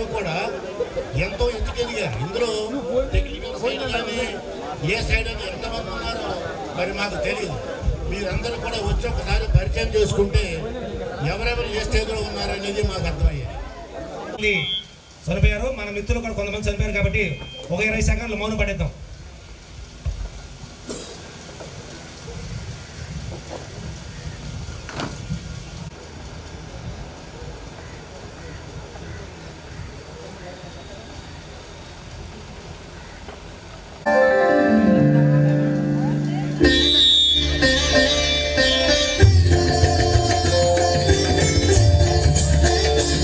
కూడా ఎంతో ఎత్తుకెదిగారు ఇందులో టెక్నికల్ సైడ్ కానీ ఏ సైడ్ అని ఎంతమంది ఉన్నారో మరి మాకు తెలియదు మీరందరూ కూడా వచ్చి ఒకసారి పరిచయం చేసుకుంటే ఎవరెవరు ఏ స్టేజ్లో ఉన్నారనేది మాకు అర్థమయ్యేది మంది చనిపోయారు మన మిత్రులు కూడా కొంతమంది చనిపోయారు కాబట్టి ఒక ఇరవై సెకండ్లు మౌనం పడేద్దాం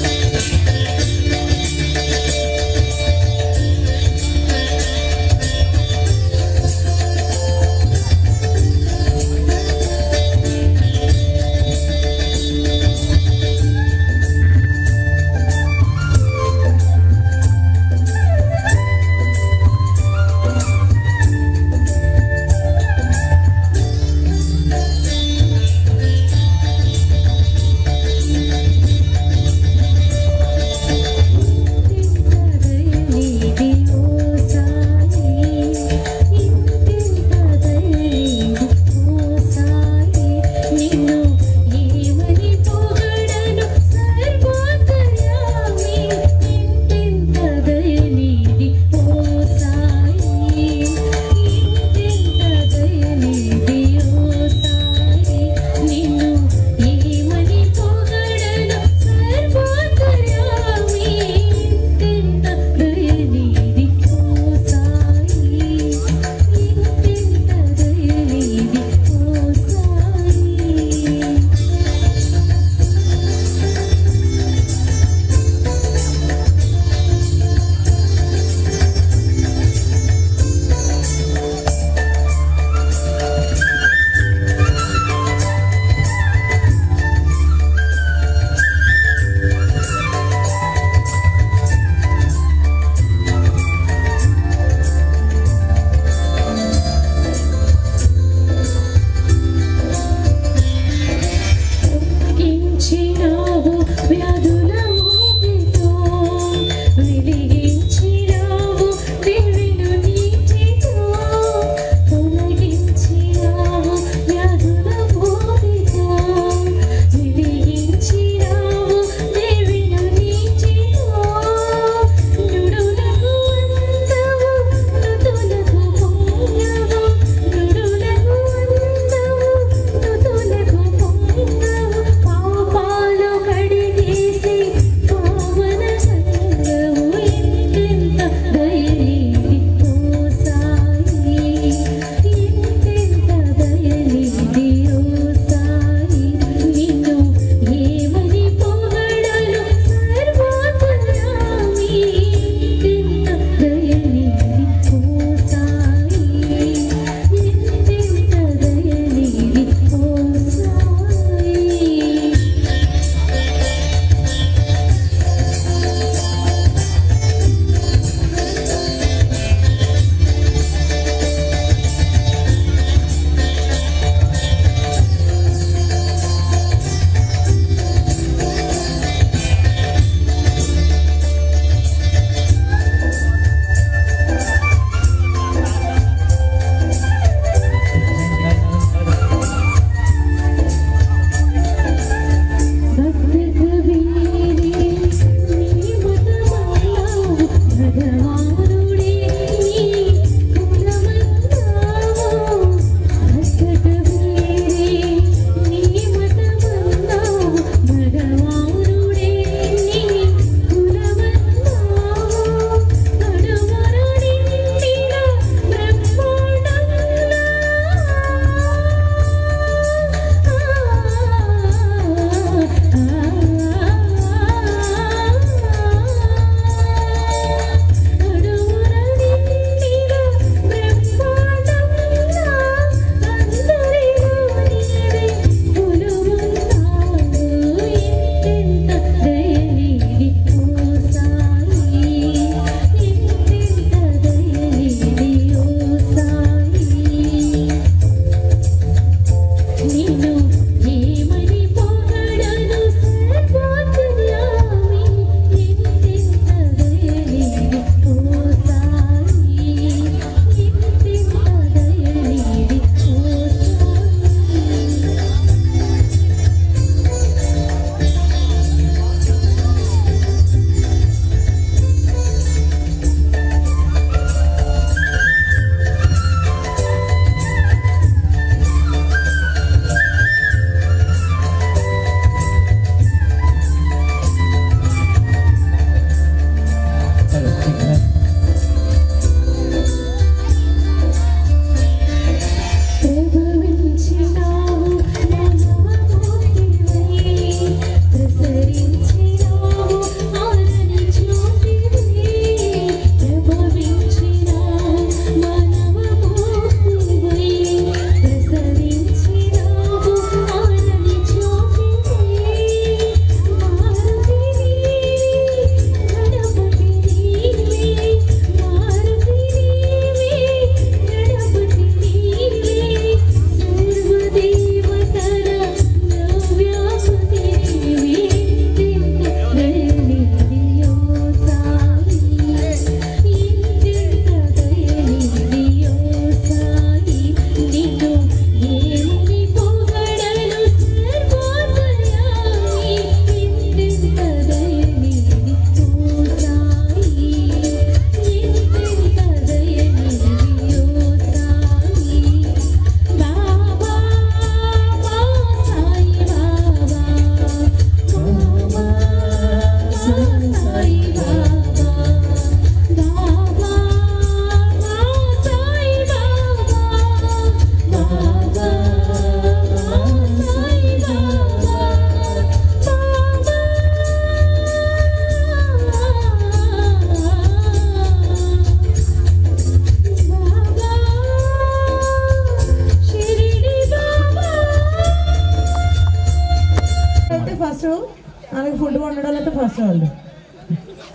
నీ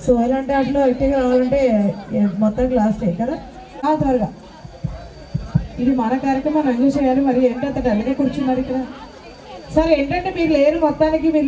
సో ఇలాంటి వాటిలో యాక్టివ్గా రావాలంటే ఏ, మొత్తం క్లాస్ కదా ఆ, త్వరగా ఇది మన కార్యక్రమం ఎంజాయ్ చేయాలి మరి ఏంటంత డల్గా కూర్చున్నారు ఇక్కడ సార్ ఏంటంటే మీరు లేరు మొత్తానికి మీరు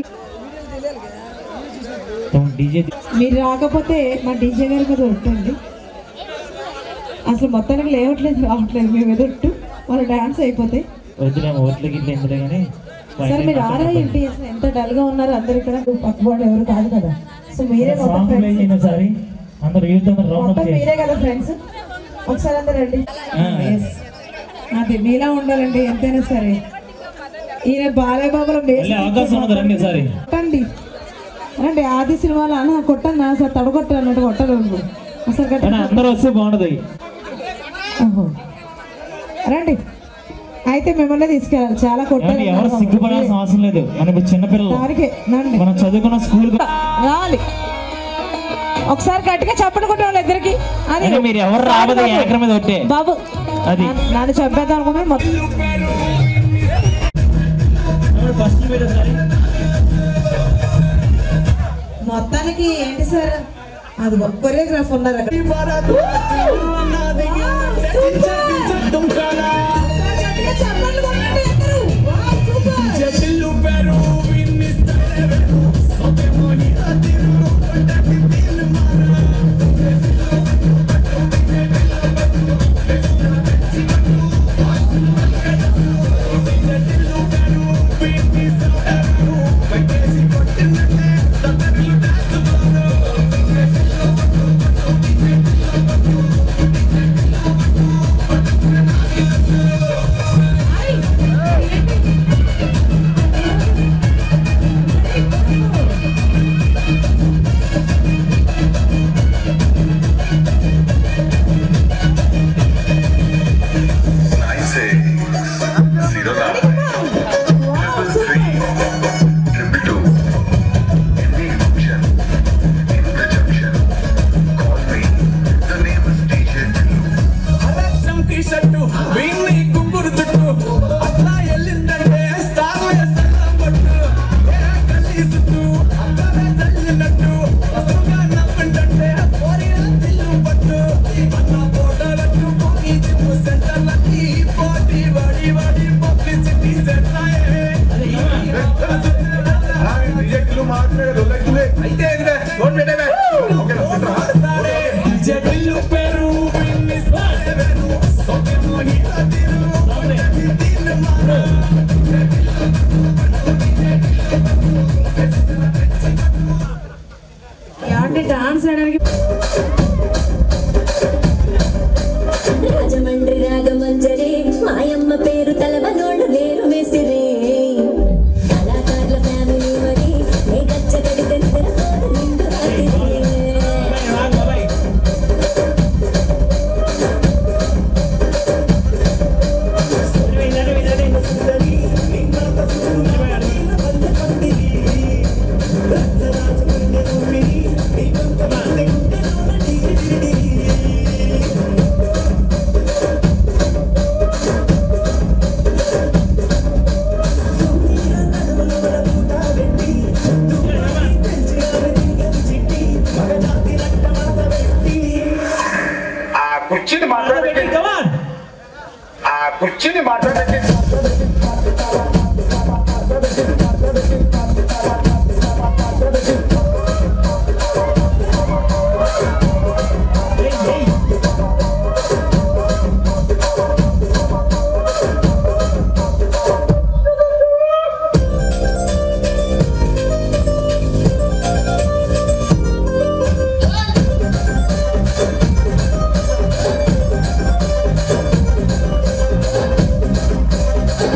డీజే మీరు రాకపోతే మా డీజే గారి మీద ఉంటుంది అసలు మొత్తానికి లేవట్లేదు రావట్లేదు మేము ఎదుట్టు వాళ్ళ డాన్స్ అయిపోతే వద్దులే ఓట్లకి ఇట్లా ఎందులో కానీ సార్ మీరు ఆరా ఏంటి అసలు ఎంత డల్ గా ఉన్నారు అందరు ఇక్కడ పక్కవాడు ఎవరు కాదు కదా సో మీరే మొత్తం సాంగ్ ప్లే ఫ్రెండ్స్ చేయండి ఒకసారి అందరు యూత్ అందరు రౌండ్ అప్ మొత్తం చేయండి మీరే కదా ఫ్రెండ్స్ ఒకసారి అందరు రండి ఆ. Yes. అదే మీలా ఉండాలండి ఎంతైనా సరే ఈయన బాలయ్య బాబుల మళ్ళీ అవకాశం ఉన్నది రండి ఒకసారి కొట్టండి రండి ఆది సినిమాలో అన్న కొట్టండి సార్ తడగొట్టారు అన్నట్టు కొట్టలేదు అసలు కానీ గట్టిగా అందరూ వస్తే బాగుంటది ఓహో. రండి అయితే మిమ్మల్ని తీసుకెళ్ళాలి చాలా ఏమంటే కొట్టాలి ఎవరు సిగ్గుపడాల్సిన అవసరం లేదు మన ఇప్పుడు చిన్నపిల్లలు దానికే నండి మనం చదువుకున్న స్కూల్ రావాలి ఒకసారి గట్టిగా చప్పట్లు కొట్టే వాళ్ళు ఇద్దరికి అది అంటే మీరు ఎవరు రావద్దు బాబు. ఏకర మీద ఒట్టే బాబు అది. నా- నన్ను చంపేద్దాం అనుకున్నాను మొత్తం ఫస్ట్ మీరు ఒకసారి మొత్తానికి ఏంటి సార్ అది కొరియోగ్రాఫ్ ఉన్నారు అక్కడ గట్టిగా చప్పట్లు కొట్టండి అందరూ. Wow, super. nine six zero nine triple three triple two. Any function in the junction. Call me. The name is DJ Tillu. అరక్షం టీషర్టు వీణ్ణి కుంగురు చుట్టూ అట్లా ఎల్లిందంటే స్టార్ వేసల్లం పట్టు ఏ గల్లీ చుట్టూ అక్కడే చల్లినట్టు వస్తుగా నవ్వుంటే పోరిన తిల్లు పట్టు అన్న ఫోటో పెట్టుకొని జిమ్ సెంటర్లకి పోటీ వడి వడి పబ్లిసిటీ సెంటర్ అయితే ఇదిలే, ఫోన్ పెట్టేవే. ఆడతాడే, జటిల్లు పేరు వీణ్ణి సాడెవెను. సొమ్మెమో హీరా తీరు, ఒకటి తీరు మారు. ఏమండి డాన్స్ చేయడానికి రాజమండ్రి రాగమంజరి మాయమ్మ పేరు తలవనోళ్ళు లేరు వేసిరే కళాకారుల ఫ్యామిలీ మరి నే గచ్చ కడితే నిద్రపోదు నిండు రాత్రి ఆ కుర్చీని మాట్లాడబెట్టి ఆ కుర్చీని మాట్లాడబెట్టి ఆ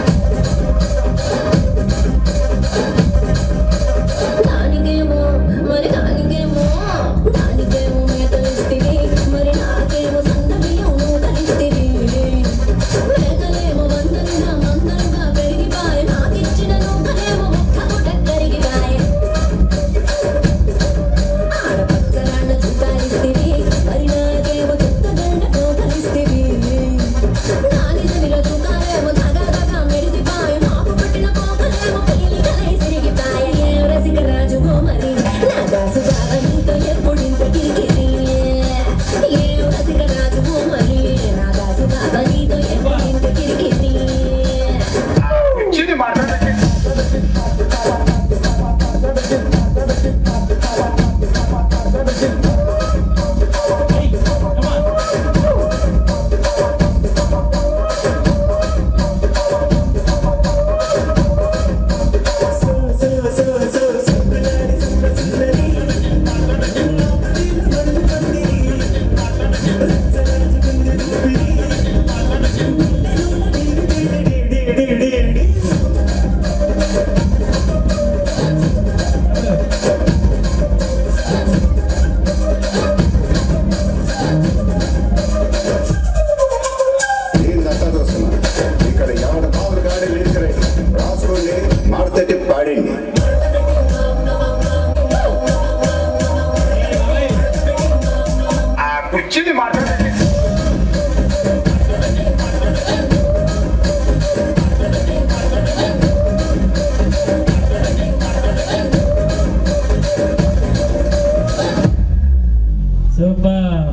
సూపర్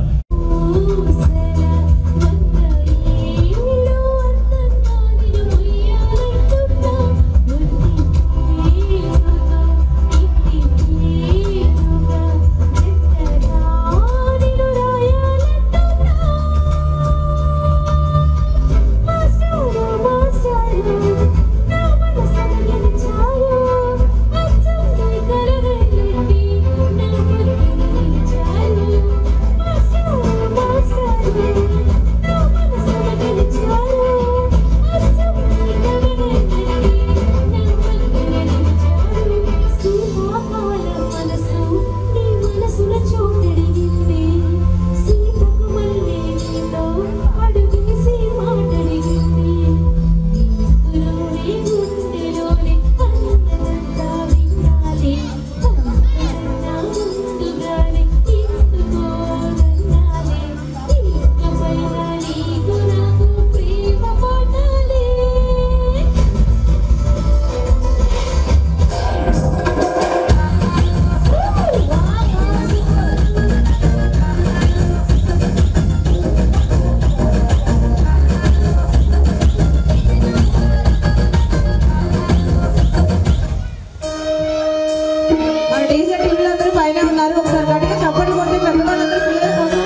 మన డీజే టీంలు అందరూ పైన ఉన్నారు ఒకసారి గట్టిగా చప్పట్లు కొట్టి పెద్దవాళ్ళందరూ పిల్లల కోసం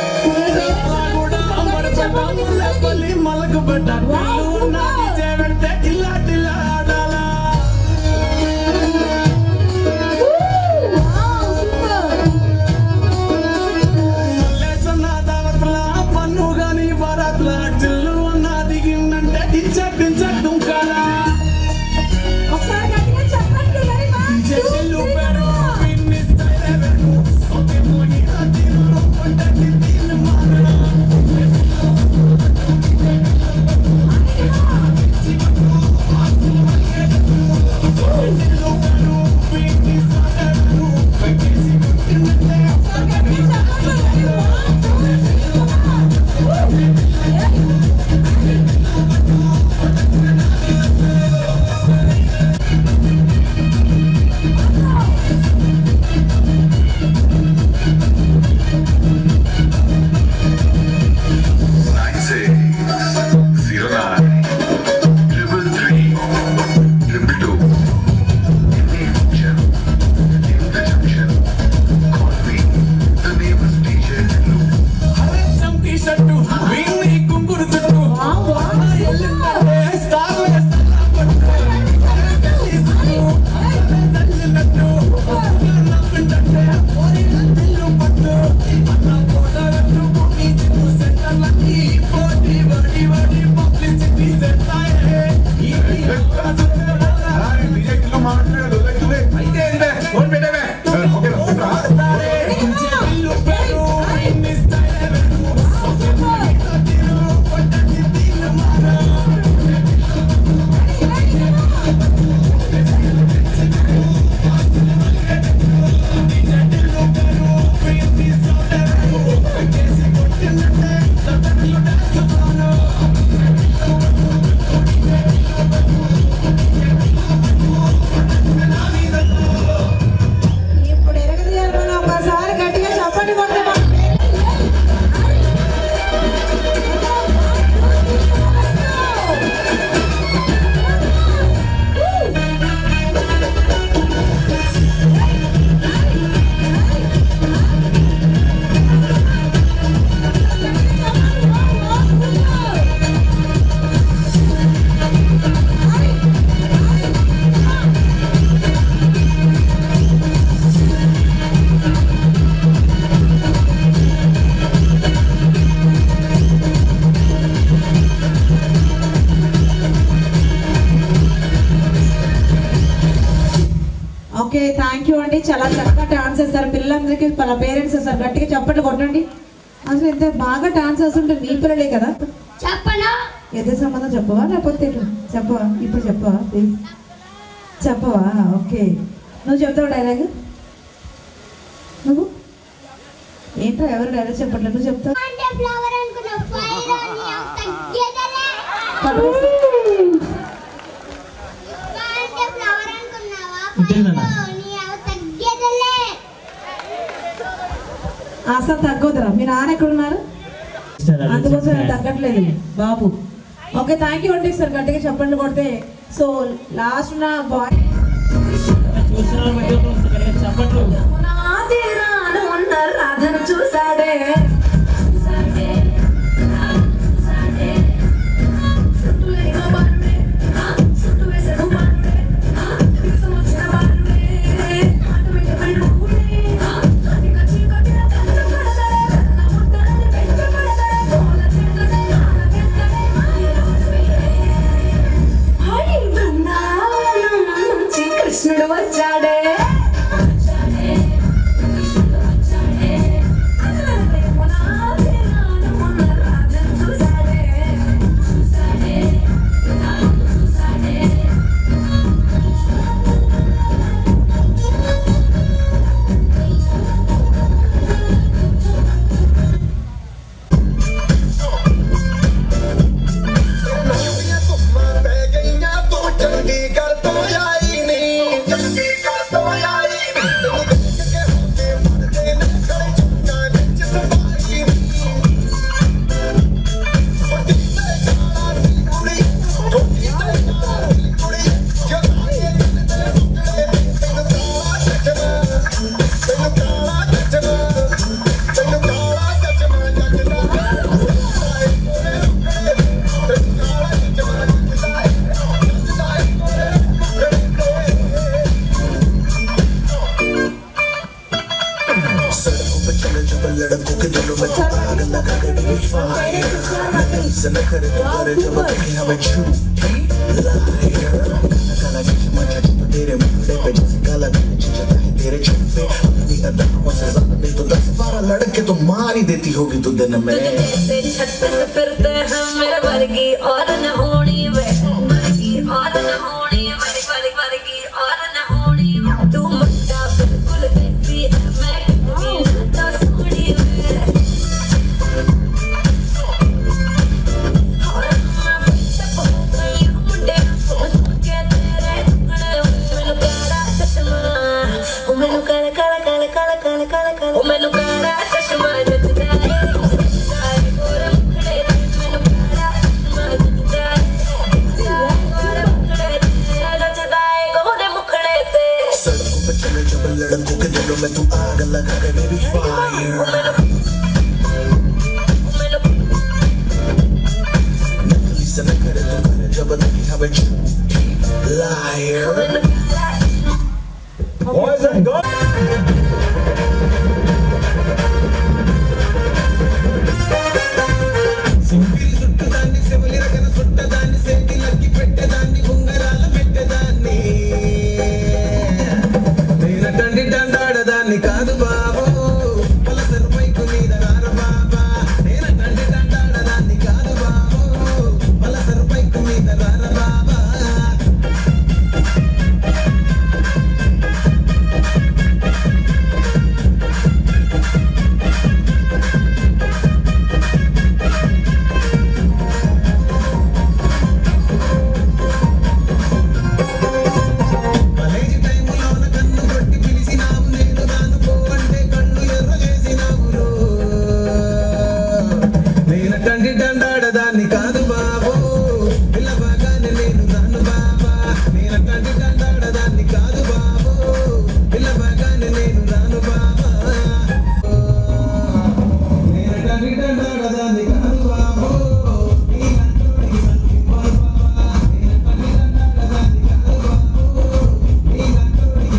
ఒకసారి గట్టిగా చప్పట్లు మరి మా nine six zero nine triple three triple two. In the function, in the junction, call me. The name is DJ Lou. ఇప్పుడు ఎరగదీయాలి ఒకసారి గట్టిగా చప్పట్లు కొట్టి ఓకే థ్యాంక్ యూ అండి చాలా చక్కగా డాన్స్ చేస్తారు పిల్లలందరికీ వాళ్ళ పేరెంట్స్ సార్ గట్టిగా చప్పట్లు కొట్టండి అసలు ఎంత బాగా డాన్స్ చేస్తుంటే నీ పిల్లలే కదా చెప్పనా ఎదే సంబంధం చెప్పవా లేకపోతే ఎట్లా? చెప్పవా ఇప్పుడు చెప్పవా ప్లీజ్ చెప్పవా ఓకే నువ్వు చెప్తావు డైలాగ్ నువ్వు ఏంటో ఎవరు డైలాగ్ చెప్పట్లేదు నువ్వు చెప్తావు అంటే ఫ్లవర్ అనుకున్న ఫైర్ అని తగ్గేదలే పట్టుకో. అంటే ఫ్లవర్ అనుకున్నావా ఇంతేనా? ఫైర్ నీ అవ తగ్గేదలే అసలు తగ్గొద్దురా మీ నాన్న ఎక్కడ ఉన్నారు అందుకోసం నేను తగ్గట్లేదు బాబు ఓకే థ్యాంక్ యూ అండి సార్ గట్టిగా చెప్పండి కొడితే సో లాస్ట్ నా బాయ్ చూసిన వాళ్ళ మధ్య ఒకరు గట్టిగా చప్పట్లు రాధను చూసాడే కృష్ణుడు వచ్చాడే लड़के तो मार ही देती होगी तू दिन में जैसे छत से फिरते हैं मेरे वर्गी और न होनी वे वर्गी और न होनी मेरी वर्गी वर्गी और न होनी तू मुट्टा बिल्कुल कैसी है मैं कितनी तो सोनी वे और मैं फिट हो गई हूँ मुंडे उसके तेरे टुकड़े मैनू काला चश्मा ओ मैनू काला काला काला काला काला काला काला ओ मैनू काला चश्मा जचदा है गोरा मुखड़े मैनू काला चश्मा जचदा है गोरा मुखड़े जचदा है गोरे मुखड़े ते सड़कों पे चले जब लड़कों के दिलों में तू आग लगा के बेबी फायर नकली से न करे तू करे जब देखी हमें झूठी लायर Boys and girls. తండ్రి దండాడదాన్ని కాదు బాబు పలసరు పైకు మీద రారు బాబా నేను తండ్రి దండాడదాన్ని కాదు బాబు పలసరు పైకు మీద రారు బాబా కాలేజీ టైములోన కన్ను కొట్టి పిలిచినావు నేను దాను పోవంటే కళ్ళు ఎర్ర చేసినావు రో. నేను తండ్రి దండాడదాన్ని కాదు బాబు పిల్లబాగానే నేను దాను బాబా నేను తండ్రి దండాడదాన్ని కాదు బాబు పిల్లబాగానే నేను దాను బాబా నేను తండ్రి దండాడదాన్ని కాదు బాబు నీ నంటుడికి సంతి బాబా నేను తండ్రి దండాడదాన్ని కాదు బాబు నీ నంటుడికి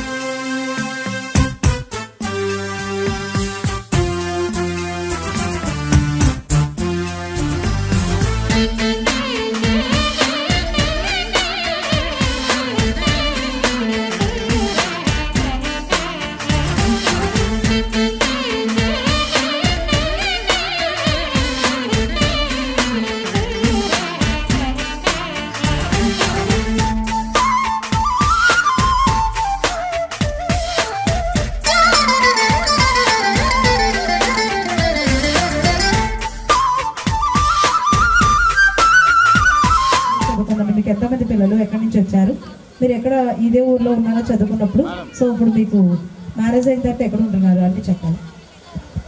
చదువుకున్నాం మీకు ఎంతమంది పిల్లలు ఎక్కడి నుంచి వచ్చారు మీరు ఎక్కడ ఇదే ఊర్లో ఉన్నారో చదువుకున్నప్పుడు సో ఇప్పుడు మీకు మ్యారేజ్ అయిన తర్వాత ఎక్కడ ఉంటున్నారు అంటే చెప్పాలి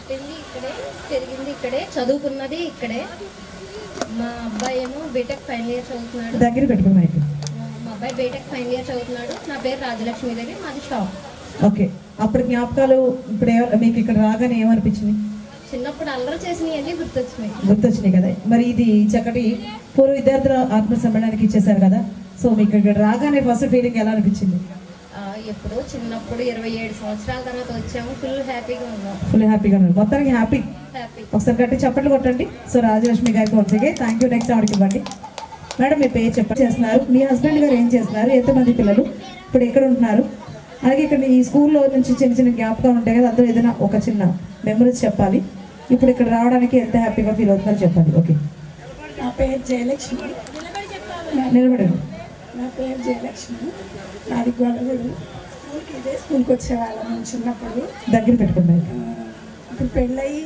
పుట్టింది ఇక్కడే పెరిగింది ఇక్కడే చదువుకున్నది ఇక్కడే మా అబ్బాయి ఏమో బీటెక్ ఫైనల్ ఇయర్ చదువుతున్నాడు దగ్గర పెట్టుకుని మైక్ మా అబ్బాయి బీటెక్ ఫైనల్ ఇయర్ చదువుతున్నాడు నా పేరు రాజలక్ష్మి దేవి మాది షాప్ ఓకే అప్పుడు జ్ఞాపకాలు ఇప్పుడు ఏ- మీకు ఇక్కడ రాగానే ఏమనిపించింది చిన్నప్పుడు అల్లరి చేసినవన్నీ గుర్తొచ్చినాయి గుర్తొచ్చినాయి కదా మరి ఇది చక్కటి పూర్వ విద్యార్థుల ఆత్మ సమ్మేళనానికి ఇచ్చేసారు కదా సో మీకు ఇక్కడ రాగానే ఫస్ట్ ఫీలింగ్ ఎలా అనిపించింది ఆ, ఎప్పుడో చిన్నప్పుడు ఇరవై ఏడు సంవత్సరాల తర్వాత వచ్చాము ఫుల్ హ్యాపీగా ఉన్నాం ఫుల్ హ్యాపీగా ఉన్నారు మొత్తానికి హ్యాపీ హ్యాపీ ఒకసారి గట్టి చప్పట్లు కొట్టండి సో రాజలక్ష్మి గారికి వన్సగే థ్యాంక్ యూ నెక్స్ట్ ఆవిడకి ఇవ్వండి మేడం మీ పేరు చెప్పండి చేస్తున్నారు మీ హస్బెండ్ గారు ఏం చేస్తున్నారు ఎంతమంది పిల్లలు ఇప్పుడు ఎక్కడ ఉంటున్నారు అలాగే ఇక్కడ ఈ స్కూల్లో నుంచి చిన్న చిన్న జ్ఞాపకాలు ఉంటాయి కదా అందులో ఏదైనా ఒక చిన్న మెమరీస్ చెప్పాలి ఇప్పుడు ఇక్కడ రావడానికి ఎంత హ్యాపీగా ఫీల్ అవుతున్నారో చెప్పాలి ఓకే నా పేరు జయలక్ష్మి నిలబడండి నా పేరు జయలక్ష్మి నాది గొడవలు స్కూల్కి ఇదే స్కూల్కి వచ్చేవాళ్ళం మేము చిన్నప్పుడు దగ్గర పెట్టుకున్నారు ఇప్పుడు పెళ్ళయి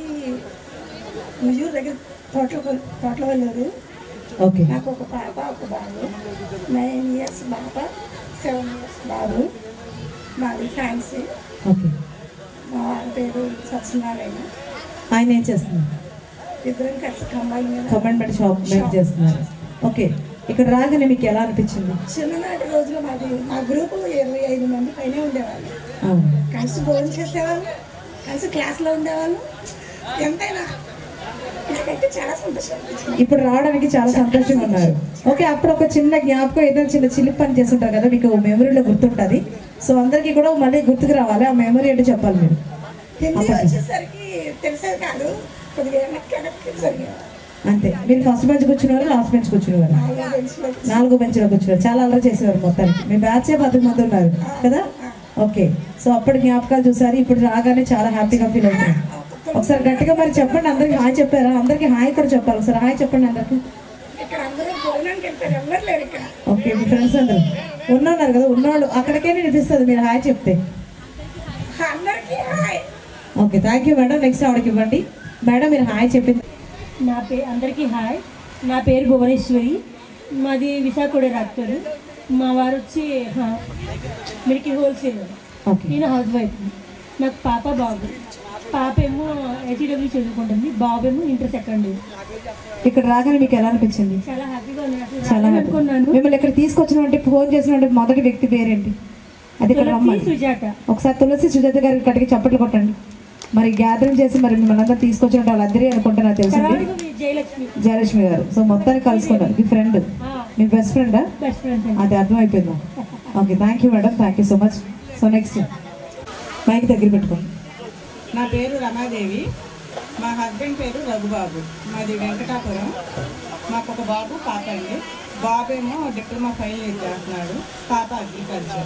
ముజూరు దగ్గర తోటలో తోటలో వెళ్ళారు ఓకే నాకు ఒక పాప ఒక బాబు నైన్ ఇయర్స్ పాప సెవెన్ ఇయర్స్ బాబు మాది ఫ్యాన్సీ ఓకే మా వారి పేరు సత్యనారాయణ ఆయన ఏం చేస్తున్నారు ఇద్దరం కలిసి కంబైన్ మీద కమెంట్ షాప్ మేక్ చేస్తున్నారు ఓకే ఇక్కడ రాగానే మీకు ఎలా అనిపించింది చిన్ననాటి రోజులు మాది మా గ్రూపు ఇరవై ఐదు మంది పైనే ఉండేవాళ్ళు అవును కలిసి భోజనం చేసేవాళ్ళు కలిసి క్లాస్లో ఉండేవాళ్ళు ఎంతైనా నాకైతే చాలా సంతోషం అనిపించింది ఇప్పుడు రావడానికి చాలా సంతోషంగా ఉన్నారు ఓకే అప్పుడు ఒక చిన్న జ్ఞాపకం ఏదైనా చిన్న చిలిప్ పని చేస్తుంటారు కదా మీకు మెమరీలో గుర్తుంటుంది సో అందరికీ కూడా మళ్ళీ గుర్తుకు రావాలి ఆ మెమరీ ఏంటో చెప్పాలి మీరు హిందీ వచ్చేసరికి తెలిసేది కాదు కొద్దిగా వెనక్కి వెనక్కి జరిగేవాళ్ళు అంతే మీరు ఫస్ట్ బెంచ్ కూర్చునేవారు లాస్ట్ బెంచ్ కూర్చునేవారు నాలుగో బెంచ్లో నాలుగో బెంచ్లో కూర్చున్నారు చాలా అల్లరి చేసేవారు మొత్తానికి మీ బ్యాచే పది మంది ఉన్నారు కదా ఓకే సో అప్పుడు జ్ఞాపకాలు చూసారు ఇప్పుడు రాగానే చాలా హ్యాపీగా ఫీల్ అవుతున్నారు ఒకసారి గట్టిగా మరి చెప్పండి అందరికి హాయ్ చెప్పారా అందరికి హాయ్ కూడా చెప్పాలి ఒకసారి హాయ్ చెప్పండి అందరికి ఇక్కడ అందరూ భోజనానికి వెళ్తారు ఎవరు లేరు ఇక్కడ ఓకే మీ ఫ్రెండ్స్ అందరూ ఉన్నారు కదా ఉన్నవాళ్ళు అక్కడికే వినిపిస్తుంది మీరు హాయ్ చెప్తే అందరికీ hi okay thank you madam next ఆవిడకి ఇవ్వండి మేడం మీరు హాయ్ చెప్పింది నా పేరు అందరికీ హాయ్ నా పేరు భువనేశ్వరి మాది విశాఖపడే రాక్తూరు మా వారు వచ్చి హా, మిల్కీ హోల్సేల్ ఓకే నేను హౌస్ వైఫ్ నాకు పాప బాబు పాప ఏమో ఐటీడబ్ల్యూ చదువుకుంటుంది బాబు ఏమో ఇంటర్ సెకండ్ ఇయర్ ఇక్కడ రాగానే మీకు ఎలా అనిపించింది చాలా హ్యాపీగా ఉంది అసలు చాలా రావాలని happy. అనుకున్నాను మిమ్మల్ని ఇక్కడ తీసుకొచ్చినటువంటి ఫోన్ చేసినటువంటి మొదటి వ్యక్తి పేరేంటి అది ఇక్కడ తులసి రమ్మని సుజాత ఒకసారి తులసి సుజాత గారి కటికి చప్పట్లు కొట్టండి మరి గ్యాదరింగ్ చేసి మరి మిమ్మల్ని అందరూ తీసుకొచ్చిన వాళ్ళందరూ అనుకుంటే నాకు తెలిసింది తర్వాత మీ జయలక్ష్మి జయలక్ష్మి గారు సో మొత్తానికి కలుసుకున్నారు మీ ఫ్రెండ్ మీ బెస్ట్ ఫ్రెండా బెస్ట్ ఫ్రెండ్ అది అర్థమైపోయిందా okay thank you madam thank you so much so next mike దగ్గర పెట్టుకోండి నా పేరు రమాదేవి మా హస్బెండ్ పేరు రఘుబాబు మాది వెంకటాపురం మాకు ఒక బాబు పాప అండి బాబు ఏమో డిప్లొమా ఫైనల్ ఇయర్ చేస్తున్నాడు పాప అగ్రికల్చర్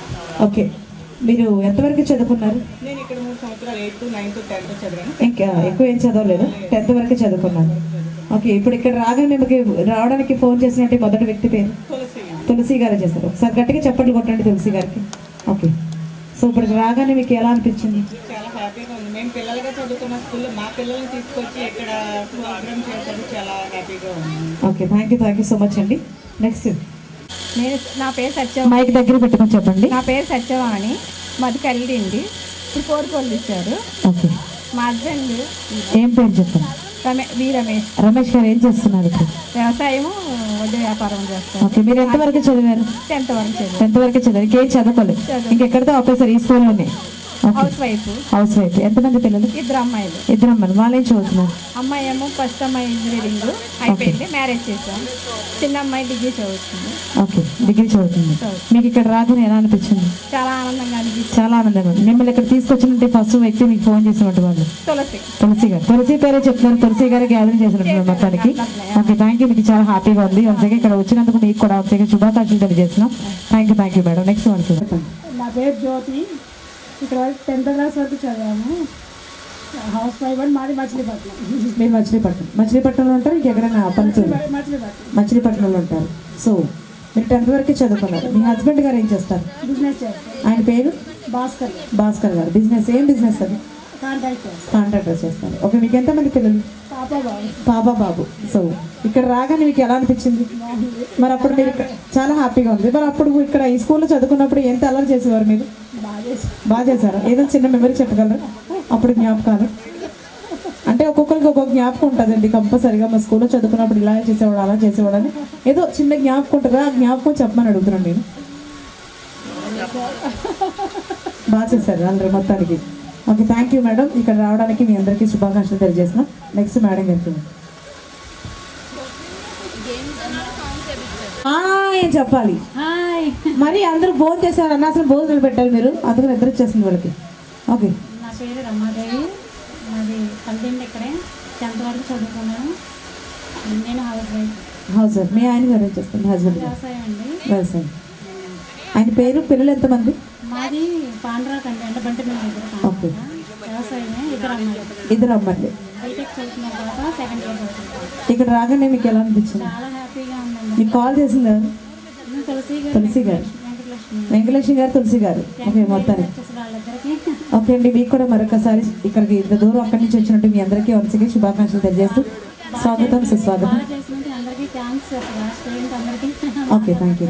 ఓకే మీరు ఎంతవరకు చదువుకున్నారు నేను ఇక్కడ మూడు సంవత్సరాలు ఎయిత్ నైన్త్ టెన్త్ చదివాను ఇంకా ఎక్కువ ఏం చదవలేదు టెన్త్ వరకు చదువుకున్నాను ఓకే ఇప్పుడు ఇక్కడ రాగానే మీకు రావడానికి ఫోన్ చేసినట్టు మొదటి వ్యక్తి పేరు తులసి తులసి గారే చేస్తారు ఒకసారి గట్టిగా చప్పట్లు కొట్టండి తులసి గారికి ఓకే సో ఇప్పుడు రాగానే మీకు ఎలా అనిపించింది చాలా హ్యాపీగా ఉంది మేము పిల్లలుగా చదువుకున్న స్కూల్లో మా పిల్లల్ని తీసుకొచ్చి ఇక్కడ ప్రోగ్రామ్ చేశారు చాలా హ్యాపీగా ఉంది okay thank you thank you so much అండి నెక్స్ట్ నేను నా పేరు సత్య మైక్ దగ్గర పెట్టుకొని చెప్పండి నా పేరు సత్యవాణి మాది కల్లిండి ఇప్పుడు కోరుకోళ్ళు ఇచ్చారు ఓకే మా హస్బెండ్ ఏం పేరు చెప్పండి రమే వి రమేష్ రమేష్ గారు ఏం చేస్తున్నారు ఇప్పుడు వ్యవసాయము వడ్డీ వ్యాపారం చేస్తారు ఓకే మీరు ఎంతవరకు చదివారు టెన్త్ వరకు చదివాను టెన్త్ వరకు చదివారు ఇంకేం చదువుకోలేదు ఇంకెక్కడితో ఆపేసారు ఈ స్కూల్లోనే హౌస్ వైఫ్ హౌస్ వైఫ్ ఎంతమంది పిల్లలు ఇద్దరు అమ్మాయిలు ఇద్దరు అమ్మాయిలు వాళ్ళేం చదువుతున్నారు అమ్మాయి ఏమో ఫస్ట్ అమ్మాయి ఇంజనీరింగ్ అయిపోయింది మ్యారేజ్ చేసాం చిన్న అమ్మాయి డిగ్రీ చదువుతుంది ఓకే డిగ్రీ చదువుతుంది మీకు ఇక్కడ రాగానే ఎలా అనిపించింది చాలా ఆనందంగా అనిపించింది చాలా ఆనందంగా ఉంది మిమ్మల్ని ఇక్కడ తీసుకొచ్చినట్టు ఫస్ట్ వ్యక్తి మీకు ఫోన్ చేసినట్టు వాళ్ళు తులసి తులసి గారు తులసి పేరే చెప్తున్నారు తులసి గారు గ్యాదరింగ్ చేసినట్టు మొత్తానికి ఓకే థ్యాంక్ యూ మీకు చాలా హ్యాపీగా ఉంది వన్సగా ఇక్కడ వచ్చినందుకు మీకు కూడా వన్సగా శుభాకాంక్షలు తెలియజేస్తున్నాం thank you thank you madam next one చూడండి నా పేరు జ్యోతి ఇక్కడ వరకు టెన్త్ క్లాస్ వరకు చదివాము హౌస్ వైఫ్ అని మాది మచిలీపట్నం మీరు మచిలీపట్నం మచిలీపట్నంలో ఉంటారు ఇంకెక్కడైనా పల్లెటూరు మచిలీపట్నం మచిలీపట్నంలో ఉంటారు సో మీరు టెన్త్ వరకే చదువుకున్నారు మీ హస్బెండ్ గారు ఏం చేస్తారు బిజినెస్ చేస్తాం ఆయన పేరు భాస్కర్ భాస్కర్ గారు బిజినెస్ ఏం బిజినెస్ అది కాంటాక్ట్ చేస్తాం కాంట్రాక్టర్ చేస్తారు ఓకే మీకు ఎంతమంది పిల్లలు పాప బాబు పాప బాబు సో ఇక్కడ రాగానే మీకు ఎలా అనిపించింది మరి అప్పుడు మీరు ఇక్కడ చాలా హ్యాపీగా ఉంది మరి అప్పుడు ఇక్కడ ఈ స్కూల్లో చదువుకున్నప్పుడు ఎంత అల్లరి చేసేవారు మీరు బాగా చేస్తాం బాగా చేశారా ఏదో చిన్న మెమరీ చెప్పగలరు అప్పుడు జ్ఞాపకాలు అంటే ఒక్కొక్కరికి ఒక్కొక్క జ్ఞాపకం ఉంటుందండి కంపల్సరిగా మా స్కూల్లో చదువుకున్నప్పుడు ఇలా చేసేవాడు అలా చేసేవాడు అని ఏదో చిన్న జ్ఞాపకం ఉంటుంది ఆ జ్ఞాపకం చెప్పమని అడుగుతున్నాను నేను బాగా చేశారు అందరు మొత్తానికి ఓకే థ్యాంక్ యూ మేడం ఇక్కడ రావడానికి మీ అందరికీ శుభాకాంక్షలు తెలియజేస్తున్నాం నెక్స్ట్ మేడం గారికి ఆ, ఏం చెప్పాలి మరి అందరూ భోజనం చేశారు అన్న అసలు భోజనాలు పెట్టాలి మీరు అందుకని నిద్ర వచ్చేసింది వాళ్ళకి ఓకే నా పేరు రమాదేవి మాది పల్లెండి ఇక్కడే టెన్త్ వరకు చదువుకున్నాను నేను హౌస్ వైఫ్ హౌస్ వైఫ్ మీ ఆయన గారు ఏం చేస్తారు హస్బెండ్ వ్యవసాయం అండి వ్యవసాయం ఆయన పేరు పిల్లలు ఎంతమంది మాది పాండ్రాక్ అండి అంటే బంటి మీద ఇద్దరు ఓకే వ్యవసాయమే ఇద్దరు అమ్మాయిలు ఇద్దరు అమ్మాయిలు బీటెక్ చదువుతున్న పాప సెకండ్ ఇయర్ చదువుతున్నారు ఇక్కడ రాగానే మీకు ఎలా అనిపించింది చాలా హ్యాపీగా ఉందండి మీకు కాల్ చేసింది ఎవరు? నేను తులసి గారు తులసి గారు వెంకటలక్ష్మి వెంకటలక్ష్మి గారు తులసి గారు ఓకే మొత్తానికి వచ్చేసి వాళ్ళిద్దరికి ఓకే అండి మీకు కూడా మరొకసారి ఇక్కడికి ఇంత దూరం అక్కడి నుంచి వచ్చినట్టు మీ అందరికీ వరుసగా శుభాకాంక్షలు తెలియజేస్తూ స్వాగతం సుస్వాగతం బాగా చేసినందుకు అందరికీ థ్యాంక్స్ అసలు స్టూడెంట్ అందరికీ ఓకే థ్యాంక్ యూ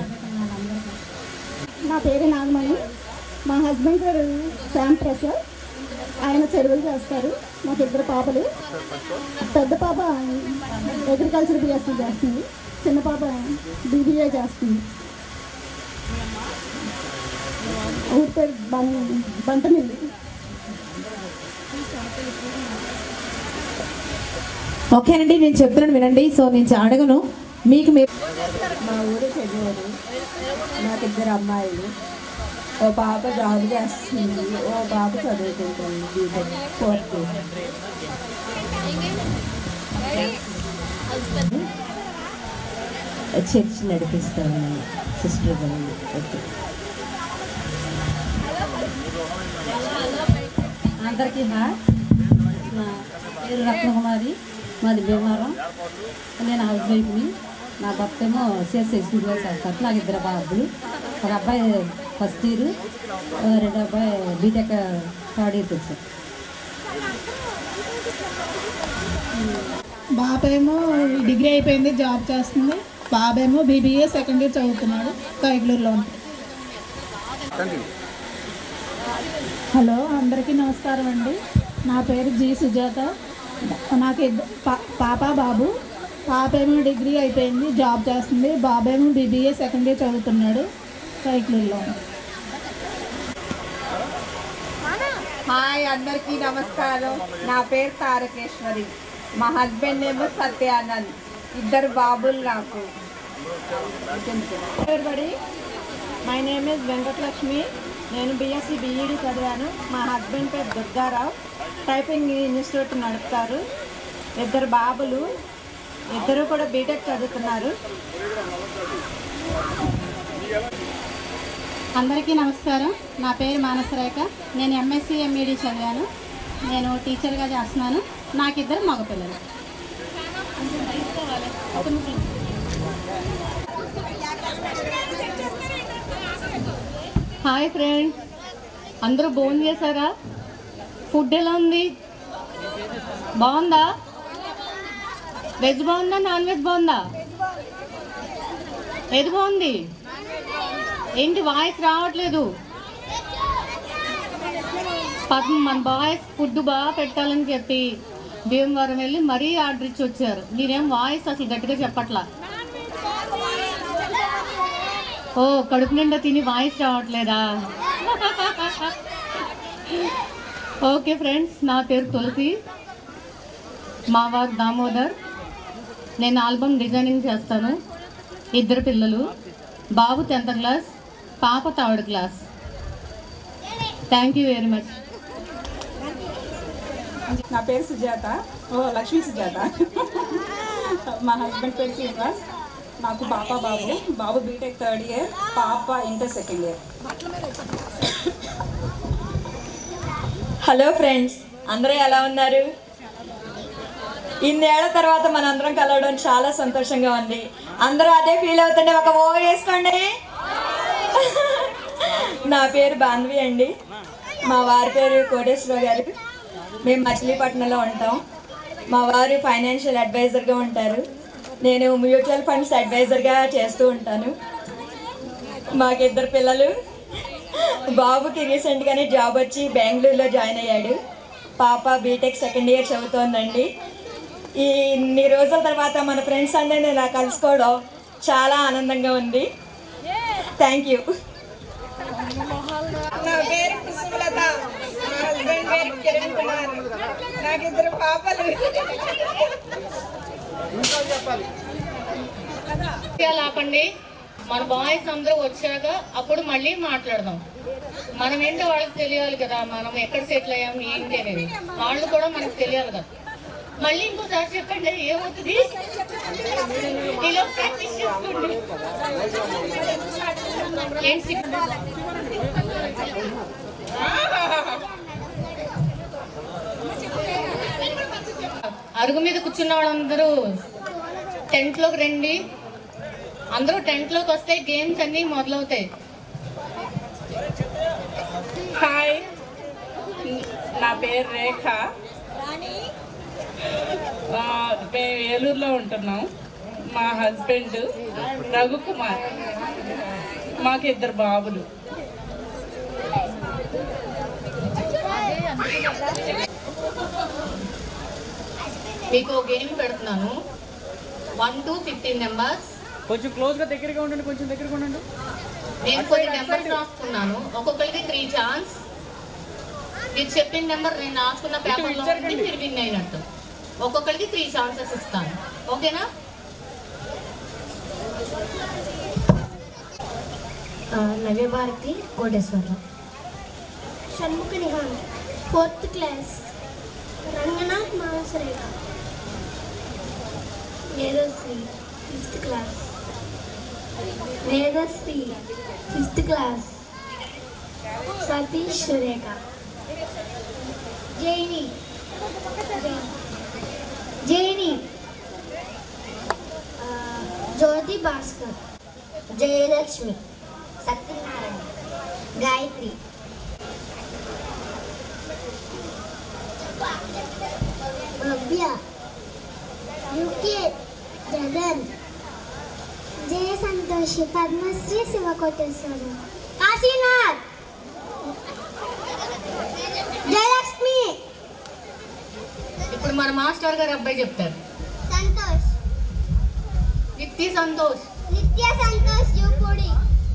నా పేరు నాగమణి మా హస్బెండ్ పేరు శ్యామ్ ప్రసాద్ ఆయన చెరువులు చేస్తారు మాకు ఇద్దరు పాపలు పెద్ద పాప అగ్రికల్చర్ బిఎస్సీ చేస్తుంది చిన్న పాప బీబీఏ చేస్తుంది ఊరి పేరు బం బంటమిల్లి ఓకేనండి నేను చెప్తున్నాను వినండి సో నేను అడగను మీకు మీరు మా ఊరు చెన్నూరు నాకు ఇద్దరు అమ్మాయిలు ఓ పాప జాబ్ చేస్తుంది ఓ పాప చదువుకుంటుంది బీటెక్ ఫోర్త్ చర్చ్ నడిపిస్తాను సిస్టర్ గారు ఓకే అందరికీ హాయ్ నా పేరు రత్నకుమారి మాది భీమవరం నేను హౌస్ వైఫ్ని నా భర్త ఏమో సిఎస్ ఎగ్జిక్యూటివ్గా చేస్తారు నాకు ఇద్దరు బాబులు ఒక అబ్బాయి ఫస్ట్ ఇయర్ రెండో అబ్బాయి బీటెక్ థర్డ్ ఇయర్కి వచ్చారు బాబేమో డిగ్రీ అయిపోయింది జాబ్ చేస్తుంది బాబేమో బీబీఏ సెకండ్ ఇయర్ చదువుతున్నాడు కైగ్లూరులో హలో అందరికీ నమస్కారం అండి నా పేరు జి సుజాత నాకు ఇద్ద- పా- పాప బాబు పాప ఏమో డిగ్రీ అయిపోయింది జాబ్ చేస్తుంది బాబేమో బీబీఏ సెకండ్ ఇయర్ చదువుతున్నాడు కైగ్లూరులో హాయ్ అందరికీ నమస్కారం నా పేరు తారకేశ్వరి మా హస్బెండ్ ఏమో సత్యానంద్ ఇద్దరు బాబులు నాకు everybody. My name is Venkatalakshmi నేను బీఎస్సీ బీఈడి చదివాను మా హస్బెండ్ పేరు దుర్గారావు టైపింగ్ ఇన్స్టిట్యూట్ నడుపుతారు ఇద్దరు బాబులు ఇద్దరు కూడా బీటెక్ చదువుతున్నారు అందరికీ నమస్కారం నా పేరు మానసరేఖ నేను ఎంఎస్సి ఎంఈడి చదివాను నేను టీచర్గా చేస్తున్నాను నాకు ఇద్దరు మగపిల్లలు హాయ్ ఫ్రెండ్స్ అందరూ భోజనం చేశారా ఫుడ్ ఎలా ఉంది బాగుందా వెజ్ బాగుందా నాన్ వెజ్ బాగుందా ఏది బాగుంది ఏంటి వాయిస్ రావట్లేదు పద్మ మన బాయ్స్ ఫుడ్ బాగా పెట్టాలని చెప్పి భీమవరం వెళ్ళి మరీ ఆర్డర్ ఇచ్చి వచ్చారు మీరేం వాయిస్ అసలు గట్టిగా చెప్పట్లా ఓ కడుపు నిండా తిని వాయిస్ రావట్లేదా ఓకే ఫ్రెండ్స్ నా పేరు తులసి మా వారు దామోదర్ నేను ఆల్బమ్ డిజైనింగ్ చేస్తాను ఇద్దరు పిల్లలు బాబు టెన్త్ క్లాస్ పాప third class thank you very much నా పేరు సుజాత ఓ లక్ష్మీ సుజాత మా హస్బెండ్ పేరు శ్రీనివాస్ నాకు పాప బాబు బాబు బీటెక్ థర్డ్ ఇయర్ పాప inter second year hello friends అందరూ ఎలా ఉన్నారు ఇన్నేళ్ల తర్వాత మనందరం కలవడం చాలా సంతోషంగా ఉంది అందరూ అదే ఫీల్ అవుతుండే ఒక ఓ వేసుకోండి నా పేరు బాన్వి అండి మా వారి పేరు కోటేశ్వరరావు గారు మేము మచిలీపట్నంలో ఉంటాం మా వారు ఫైనాన్షియల్ అడ్వైజర్గా ఉంటారు నేను మ్యూచువల్ ఫండ్స్ అడ్వైజర్గా చేస్తూ ఉంటాను మాకు ఇద్దరు పిల్లలు బాబుకి రీసెంట్గానే జాబ్ వచ్చి బెంగళూరులో జాయిన్ అయ్యాడు పాప బీటెక్ సెకండ్ ఇయర్ చదువుతోందండి ఈ ఇన్ని రోజుల తర్వాత మన ఫ్రెండ్స్ అందరినీ ఇలా కలుసుకోవడం చాలా ఆనందంగా ఉంది థ్యాంక్ యూ నా పేరు కుసుమలత మా హస్బెండ్ పేరు కిరణ్ కుమార్ నాకు ఇద్దరు పాపలు విషయాలు ఆపండి మన బాయ్స్ అందరూ వచ్చాక అప్పుడు మళ్ళీ మాట్లాడదాం మనం ఏంటో వాళ్ళకి తెలియాలి కదా మనం ఎక్కడ సెటిల్ అయ్యాం ఏంటి అనేది వాళ్ళు కూడా మనకు తెలియాలి కదా మళ్ళీ ఇంకోసారి చెప్పండి ఏమవుతుంది ఇలా ప్రాక్టీస్ చేసుకోండి ఏం సిగ్గు? అరుగు మీద కూర్చున్న వాళ్ళందరూ టెంట్ లోకి రండి అందరూ టెంట్ లోకి వస్తే గేమ్స్ అన్ని మొదలవుతాయి హాయ్ నా పేరు రేఖ ఆ, మేము ఏలూరులో ఉంటున్నాం మా హస్బెండ్ రఘుకుమార్ మాకు ఇద్దరు బాబులు మీకు గేమ్ పెడుతున్నాను వన్ టు ఫిఫ్టీన్ నెంబర్స్ కొంచెం క్లోజ్ గా దగ్గరగా ఉండండి కొంచెం దగ్గరగా ఉండండి నేను కొన్ని నెంబర్స్ రాసుకున్నాను ఒక్కొక్కరికి త్రీ ఛాన్స్ మీరు చెప్పిన నెంబర్ నేను రాసుకున్న పేపర్ లో ఉంది మీరు విన్ అయినట్టు ఒక్కొక్కరికి త్రీ ఛాన్సెస్ ఇస్తాను ఓకేనా Navyabharathi Koteswararao Shanmukha Nihan fourth class Ranganath Manasarekha Vedasri fifth class Vedasri fifth class Satish Surekha Jaini Jaini ఆ, జ్యోతి భాస్కర్ జయలక్ష్మి సత్యనారాయణ గాయత్రి భవ్య యుకే జగన్ జయ సంతోషి పద్మశ్రీ శివకోటేశ్వరం కాశీనాథ్ జయలక్ష్మి ఇప్పుడు మన మాస్టర్ గారు అబ్బాయి చెప్తారు Santosh Nitya Santosh Nitya Santosh Jupudi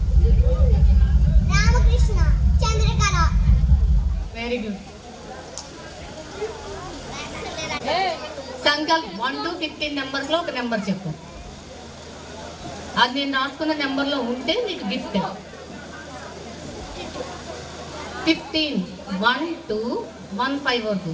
Ramakrishna Chandrakala very good Sankalp one two fifteen numbers లో ఒక నెంబర్ చెప్పు అది నేను రాసుకున్న నెంబర్ లో ఉంటే నీకు gift fifteen one two one five వరకు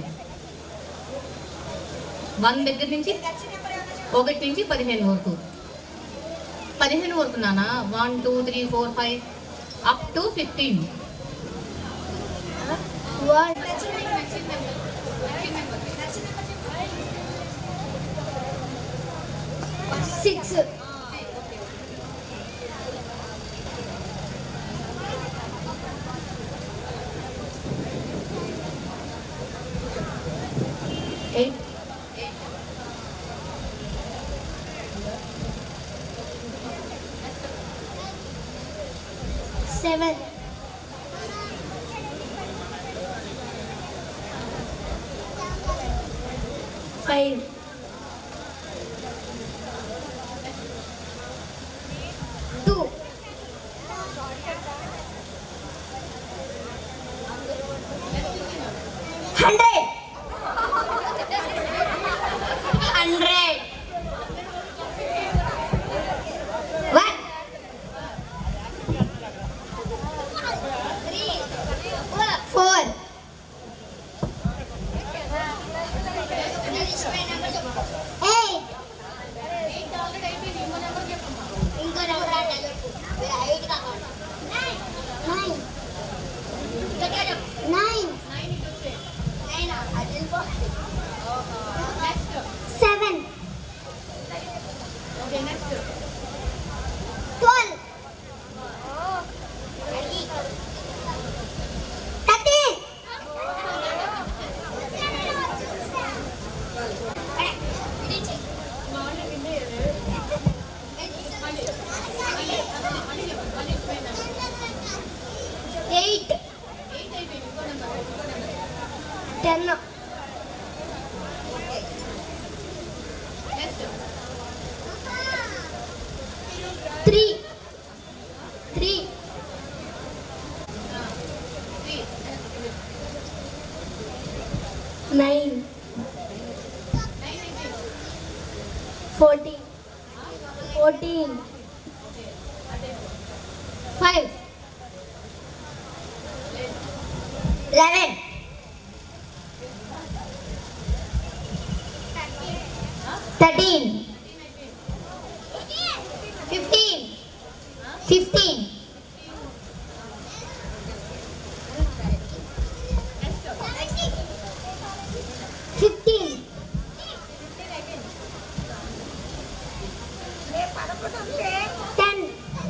వన్ దగ్గర నుంచి ఒకటి నుంచి పదిహేను వరకు పదిహేను వరకు నానా one two three four five up to fifteen six eight seven five two hundred hundred one four eight ఇంకో number nine nine seven twelve thirteen fourteen, fourteen, five, eleven, thirteen, fifteen, fifteen. Fifteen. Ten.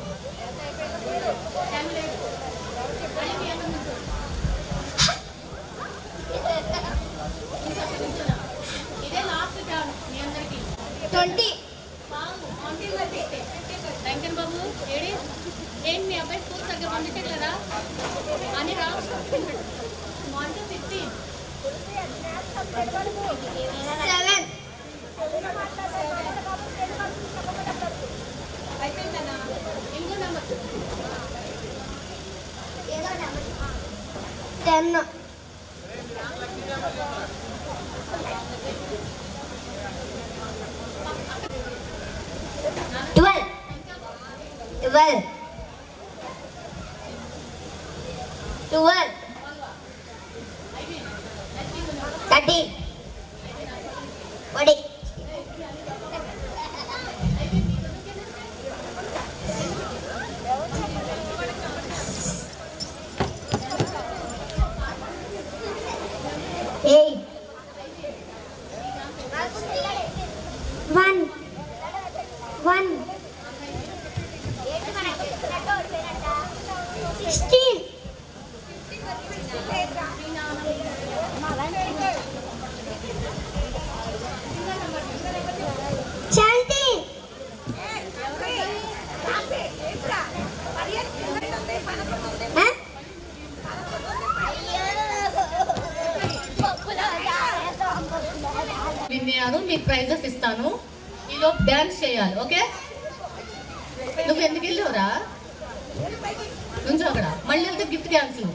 Twenty. Venkan Babu ఏడి ఏంటి మీ అబ్బాయి school దగ్గర పంపించట్లేదా అని రా one two fifteen Seven. ఇంకో number Ten. Twelve. Twelve. Twelve. Thirteen. Forty. Eight. One. One. Sixteen. Seventeen. Huh? విన్నాను మీకు ప్రైజెస్ ఇస్తాను ఈలోపు డ్యాన్స్ చేయాలి ఓకే నువ్వు ఎందుకు వెళ్ళావురా నుంచో అక్కడ మళ్ళీ వెళ్తే గిఫ్ట్ క్యాన్సిల్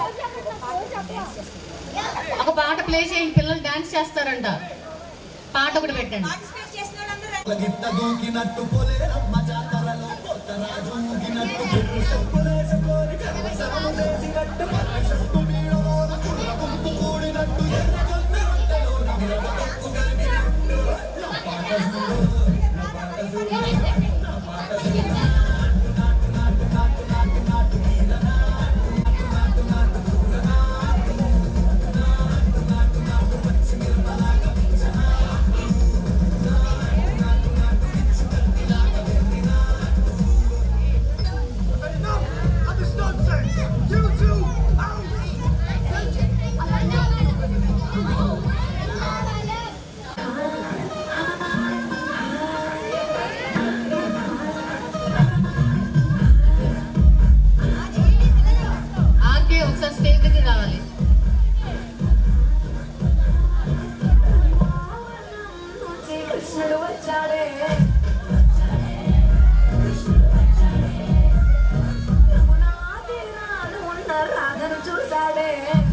ఒక పాట ప్లే చేయి పిల్లలు డాన్స్ చేస్తారంట పాట ఒకటి పెట్టండి గిట్ట దూకినట్టు పొలేరమ్మ జాతరలో కొత్త రాజు ఊగినట్టు పిల్లు చెప్పులేసుకొని కర్మసరము చేసినట్టు మర్రి చెట్టు నీడలోన కుర్ర గుంపు కూడినట్టు ఎర్ర జొన్న రొట్టెలోన మిరప తొక్కు కలిపినట్టు నా పాట చూడు నా పాట చూడు నా పాట చూడు నాటు నాటు నాటు నాటు నాటు గీత నాటు నాటు నాటు కూర నాటు నాటు నాటు నాటు పచ్చి మిరపలాగా పిచ్చ నాటు ఆర్కే ఒకసారి స్టేజ్ దగ్గర రావాలి కృష్ణుడు వచ్చాడే యమునా తీరాన ఉన్న రాధను చూశాడే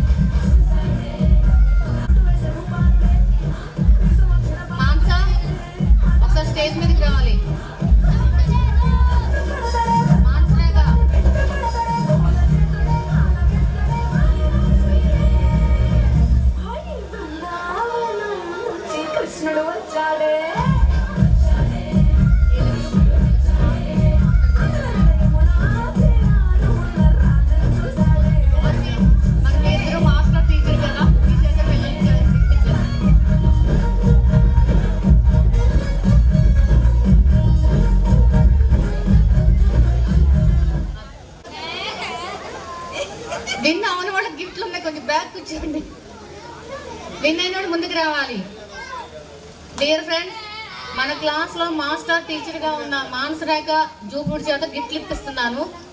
మాంస ఒకసారి స్టేజ్ మీదకి రావాలి మాన్సరేగా కృష్ణుడు వచ్చాడే మన మీ ఇద్దరు మాస్టర్ టీచర్ కదా టీచర్ పిల్లలకి విన్ అవును వాళ్ళకి గిఫ్ట్లు ఉన్నాయి కొంచెం బ్యాగ్ కూర్చోండి విన్ అయిన వాడు ముందుకు రావాలి డియర్ ఫ్రెండ్స్ మన క్లాస్ లో మాస్టర్ టీచర్ గా ఉన్న మానస రేఖ జూపూడి చేత గిఫ్ట్లు ఇప్పిస్తున్నాను